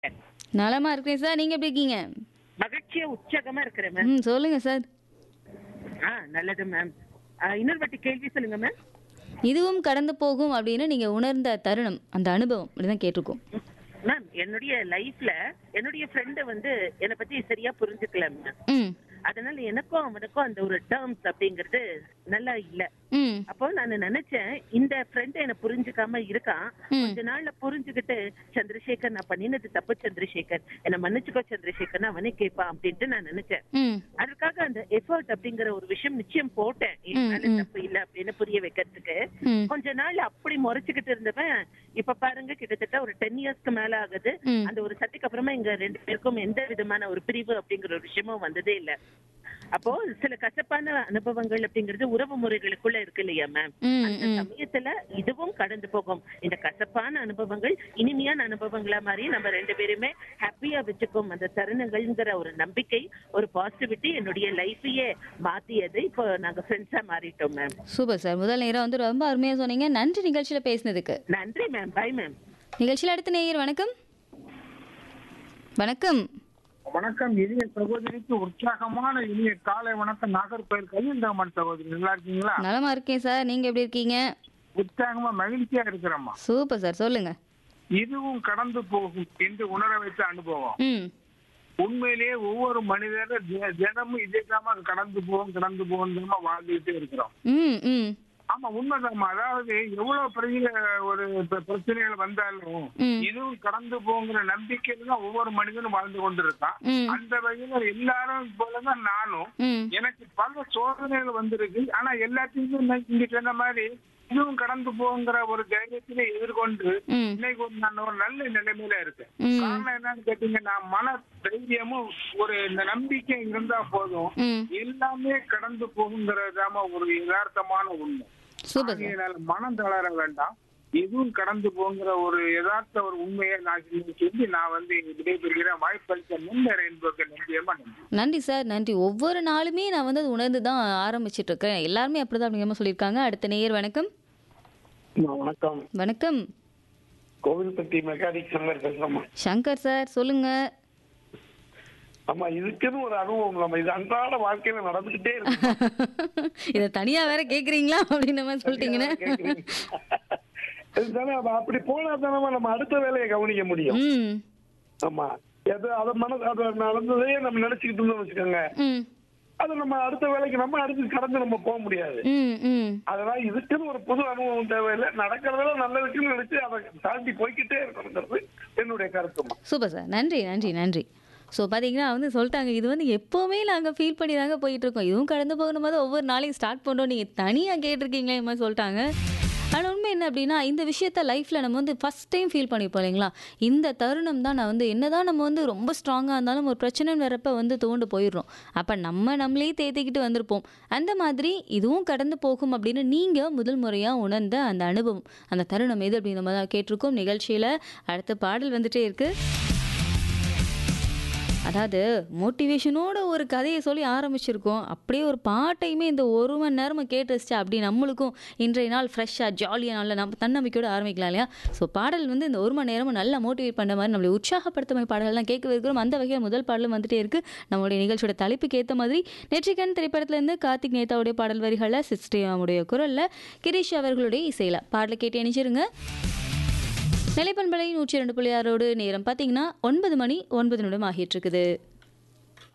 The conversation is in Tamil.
நலமா இருக்கேன் சார் நீங்க எப்படி இருக்கீங்க மகிழ்ச்சியா உற்சாகமா இருக்கிறேன் மேம் ம் சொல்லுங்க சார் ஆ நல்லது மேம் இன்னொரு வாட்டி கேள்வி சொல்லுங்க மேம் இதுவும் கடந்து போகும் அப்படின்னு நீங்க உணர்ந்த தருணம் அந்த அனுபவம் அப்படிதான் கேட்டிருக்கோம் மேம் என்னுடைய லைஃப்ல என்னுடைய ஃப்ரெண்டு வந்து என்னை பத்தி சரியா புரிஞ்சுக்கல மேம் ம் அதனால எனக்கும் அவனுக்கும் அந்த ஒரு டேர்ம்ஸ் அப்படிங்கிறது நல்லா இல்ல ம் அப்போ நான் நினைச்சேன் இந்த ஃப்ரெண்ட் என்ன புரிஞ்சுக்காம இருக்கான் ம். கொஞ்ச நாள்ல புரிஞ்சுக்கிட்டு சந்திரசேகர் நான் பண்ணினது தப்பு சந்திரசேகர் என்ன மன்னிச்சுக்கோ சந்திரசேகர் அவனே கேட்பான் அப்படின்ட்டு நான் நினைச்சேன் ம் அதுக்காக அந்த எஃபர்ட் அப்படிங்கிற ஒரு விஷயம் நிச்சயம் போட்டேன் என்னால தப்பு இல்ல அப்படின்னு புரிய வைக்கிறதுக்கு ம் கொஞ்ச நாள் அப்படி முறைச்சுக்கிட்டு இருந்தவன் இப்ப பாருங்க கிட்டத்தட்ட ஒரு டென் இயர்ஸ்க்கு மேல ஆகுது ம். அந்த ஒரு சட்டைக்கு அப்புறமா எங்க ரெண்டு பேருக்கும் எந்த விதமான ஒரு பிரிவு அப்படிங்கிற ஒரு விஷயமும் வந்ததே இல்ல அப்போ சில கசப்பான அனுபவங்கள் அப்படிங்கிறது உறவு முறைகளுக்குள்ள இருக்கு இல்லையா மேம் ம் அந்த ம் சமயத்துல இதுவும் கடந்து போகும் இந்த கசப்பான அனுபவங்கள் இனிமையான அனுபவங்களா மாதிரி நம்ம ரெண்டு பேருமே ஹாப்பியா வச்சுக்கும் அந்த தருணங்கள்ங்கிற ஒரு நம்பிக்கை ஒரு பாசிட்டிவிட்டி என்னுடைய லைஃபையே மாத்தியது இப்போ நாங்க ஃப்ரெண்ட்ஸா மாறிட்டோம் மேம் சூப்பர் சார் முதல் நேரம் வந்து ரொம்ப அருமையா சொன்னீங்க நன்றி நிகழ்ச்சியில பேசினதுக்கு நன்றி மேம் பை மேம் நிகழ்ச்சியில் அடுத்த நேயர் வணக்கம் வணக்கம் வணக்கம் இனிய சகோதரிக்கு உற்சாகமான இனிய காலை வணக்கம் நாகர்கோயில் கலிந்தகமன் சகோதரி நல்லா இருக்கீங்களா நலமா இருக்கேன் சார் நீங்க எப்படி இருக்கீங்க உற்சாகமா மகிழ்ச்சியா இருக்கிறோம்மா சூப்பர் சார் சொல்லுங்க இதுவும் கடந்து போகும் என்று உணர வைத்த அனுபவம் ம் உண்மையிலேயே ஒவ்வொரு மனிதரும் தி- தினமும் இதேதாம கடந்து போகும் கடந்து போகும் வாழ்ந்துகிட்டே இருக்கிறோம் ம் ம் ஆமா உண்மைதாம்மா அதாவது எவ்வளவு பெரிய ஒரு ப- பிரச்சனைகள் வந்தாலும் ம். இதுவும் கடந்து போங்கிற நம்பிக்கையில தான் ஒவ்வொரு மனிதனும் வாழ்ந்து கொண்டிருக்கான் ம் அந்த வகையில எல்லாரும் போலதான் நானும் ம் எனக்கு பல சோதனைகள் வந்திருக்கு ஆனா எல்லாத்தையுமே நான் இங்க சொன்ன மாதிரி இதுவும் கடந்து போங்கிற ஒரு தைரியத்திலே எதிர்கொண்டு ம் இன்னைக்கு ஒரு நான் ஒரு நல்ல நிலைமையில இருக்கேன் ம் காரணம் என்னன்னு கேட்டீங்கன்னா மன தைரியமும் ஒரு இந்த நம்பிக்கை இருந்தா போதும் ம் எல்லாமே கடந்து போகுங்கிறதாம ஒரு யதார்த்தமான உண்மை சூப்பர் சார் ஆகையினால மனம் தளர வேண்டாம் எதுவும் கடந்து போங்கிற ஒரு யதார்த்த ஒரு உண்மையை நான் சொல்லி நான் வந்து விடைபெறுகிறேன் வாய்ப்பளித்த முன்னேற என்பதற்கு நிச்சயமா நன்றி நன்றி சார் நன்றி ஒவ்வொரு நாளுமே நான் வந்து அது உணர்ந்து தான் ஆரம்பிச்சிட்டு இருக்கேன் எல்லாருமே அப்படிதான் அப்படிங்கிற மாதிரி சொல்லியிருக்காங்க அடுத்த நேயர் வணக்கம் வணக்கம் வணக்கம் கோவில்பட்டி மெக்கானிக் சங்கர் பேசுறோமா சங்கர் சார் சொல்லுங்க ஆமா இதுக்குன்னு ஒரு அனுபவம் நம்ம இது அன்றாட வாழ்க்கையில நடந்துகிட்டே இருக்கு இதை தனியா வேற கேக்குறீங்களா அப்படின்ற மாதிரி சொல்லிட்டீங்கன்னா இதுதானே அப்ப அப்படி போனா தானே நம்ம அடுத்த வேலையை கவனிக்க முடியும் ம் ஆமா எது அதை மன அதை நடந்ததே நம்ம நினைச்சுக்கிட்டு இருந்தோம்னு வச்சுக்கோங்க ம் அது நம்ம அடுத்த வேலைக்கு நம்ம அடுத்து கடந்து நம்ம போக முடியாது ம் ம் அதனால இதுக்குன்னு ஒரு புது அனுபவம் தேவையில்லை நடக்கிறதுல நல்லதுக்குன்னு நினைச்சு அதை தாண்டி போய்க்கிட்டே இருக்கணுங்கிறது என்னுடைய கருத்துமா சூப்பர் சார் நன்றி நன்றி நன்றி ஸோ பார்த்தீங்கன்னா வந்து சொல்லிட்டாங்க இது வந்து எப்போவுமே நாங்கள் ஃபீல் பண்ணி தாங்க போயிட்டு இருக்கோம் இதுவும் கடந்து போகணும் போது ஒவ்வொரு நாளையும் ஸ்டார்ட் பண்ணுறோம் நீங்கள் தனியாக கேட்டிருக்கீங்களே இந்த மாதிரி சொல்லிட்டாங்க ஆனால் உண்மை என்ன அப்படின்னா இந்த விஷயத்த லைஃப்பில் நம்ம வந்து ஃபஸ்ட் டைம் ஃபீல் பண்ணிப்போம் இல்லைங்களா இந்த தருணம் தான் நான் வந்து என்னதான் நம்ம வந்து ரொம்ப ஸ்ட்ராங்காக இருந்தாலும் ஒரு பிரச்சனைன்னு வரப்ப வந்து தோண்டு போயிடுறோம் அப்போ நம்ம நம்மளே தேத்திக்கிட்டு வந்திருப்போம் அந்த மாதிரி இதுவும் கடந்து போகும் அப்படின்னு நீங்கள் முதல் முறையாக உணர்ந்த அந்த அனுபவம் அந்த தருணம் எது அப்படின்னு நம்ம தான் கேட்டிருக்கோம் நிகழ்ச்சியில் அடுத்த பாடல் வந்துட்டே இருக்குது அதாவது மோட்டிவேஷனோட ஒரு கதையை சொல்லி ஆரம்பிச்சிருக்கோம் அப்படியே ஒரு பாட்டையுமே இந்த ஒரு மணி நேரமாக கேட்டு வச்சுட்டா அப்படி நம்மளுக்கும் இன்றைய நாள் ஃப்ரெஷ்ஷாக ஜாலியாக நல்ல நம்ம தன்னம்பிக்கையோட ஆரம்பிக்கலாம் இல்லையா ஸோ பாடல் வந்து இந்த ஒரு மணி நேரமும் நல்லா மோட்டிவேட் பண்ண மாதிரி நம்மளை உற்சாகப்படுத்த மாதிரி பாடல்கள்லாம் கேட்க இருக்கிறோம் அந்த வகையில் முதல் பாடலும் வந்துட்டே இருக்குது நம்மளுடைய நிகழ்ச்சியோட தலைப்புக்கு ஏற்ற மாதிரி நெற்றிக்கண் திரைப்படத்துலேருந்து கார்த்திக் நேதாவுடைய பாடல் வரிகளில் சிஸ்டேவாமுடைய குரலில் கிரீஷ் அவர்களுடைய இசையில் பாடலை கேட்டு இணைச்சிருங்க நிலைப்பண்பலை நூற்றி ரெண்டு புள்ளி ஆறோடு நேரம் பார்த்தீங்கன்னா ஒன்பது மணி ஒன்பது நிமிடம் ஆகிட்டு இருக்குது